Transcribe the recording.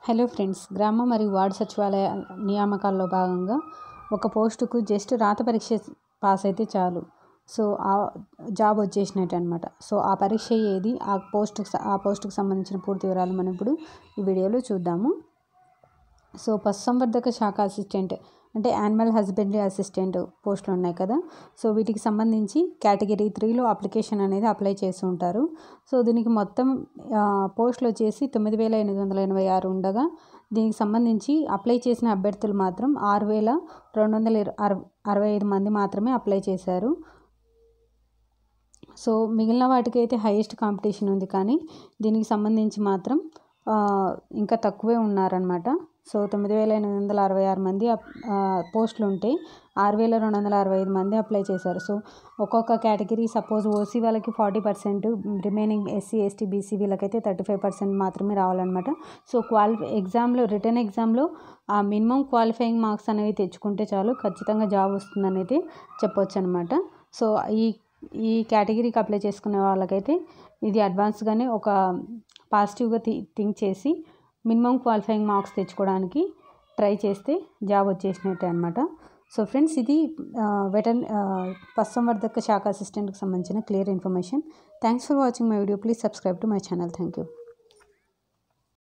hello friends గ్రామ మరియు ward సచివాలయ నియామకాల్లో భాగంగా ఒక పోస్టుకు జస్ట్ రాత పరీక్ష పాస్ అయితే చాలు సో ఆ జాబ్ వచ్చేసినట్టు అనమాట సో ఆ పరీక్ష ఏది ఆ పోస్టుకు ఆ పోస్టుకు సంబంధించిన పూర్తి వివరాలు మనం ఇప్పుడు ఈ వీడియోలో చూద్దాము సో పశుసంవర్ధక శాఖ అసిస్టెంట్ అంటే యానిమల్ హస్బెండరీ అసిస్టెంట్ పోస్టులు ఉన్నాయి కదా సో వీటికి సంబంధించి కేటగిరీ త్రీలో అప్లికేషన్ అనేది అప్లై చేసి ఉంటారు సో దీనికి మొత్తం పోస్టులు వచ్చేసి తొమ్మిది వేల ఎనిమిది వందల ఎనభై ఆరు ఉండగా దీనికి సంబంధించి అప్లై చేసిన అభ్యర్థులు మాత్రం ఆరు వేల రెండు వందల అరవై ఐదు మంది మాత్రమే అప్లై చేశారు సో మిగిలిన వాటికి అయితే హైయెస్ట్ కాంపిటీషన్ ఉంది కానీ దీనికి సంబంధించి మాత్రం ఇంకా తక్కువే ఉన్నారనమాట సో తొమ్మిది వేల ఎనిమిది వందల అరవై ఆరు మంది పోస్టులు ఉంటే ఆరు వేల రెండు వందల అరవై ఐదు మంది అప్లై చేశారు సో ఒక్కొక్క కేటగిరీ సపోజ్ ఓసీ వాళ్ళకి forty percent remaining SC ST BC వీళ్ళకైతే థర్టీ ఫైవ్ పర్సెంట్ మాత్రమే రావాలన్నమాట సో క్వాలిఫై ఎగ్జామ్లో రిటర్న్ ఎగ్జామ్లో ఆ మినిమం క్వాలిఫైయింగ్ మార్క్స్ అనేవి తెచ్చుకుంటే చాలు ఖచ్చితంగా జాబ్ వస్తుందని అయితే చెప్పొచ్చు అనమాట సో ఈ ఈ కేటగిరీకి అప్లై చేసుకునే వాళ్ళకైతే ఇది అడ్వాన్స్గానే ఒక పాజిటివ్గా థింక్ చేసి మినిమం క్వాలిఫైయింగ్ మార్క్స్ తెచ్చుకోవడానికి ట్రై చేస్తే జాబ్ వచ్చేసినట్టే అనమాట సో ఫ్రెండ్స్ ఇది వెటర్ పశుసంవర్ధక శాఖ అసిస్టెంట్కి సంబంధించిన clear information thanks for watching my video please subscribe to my channel thank you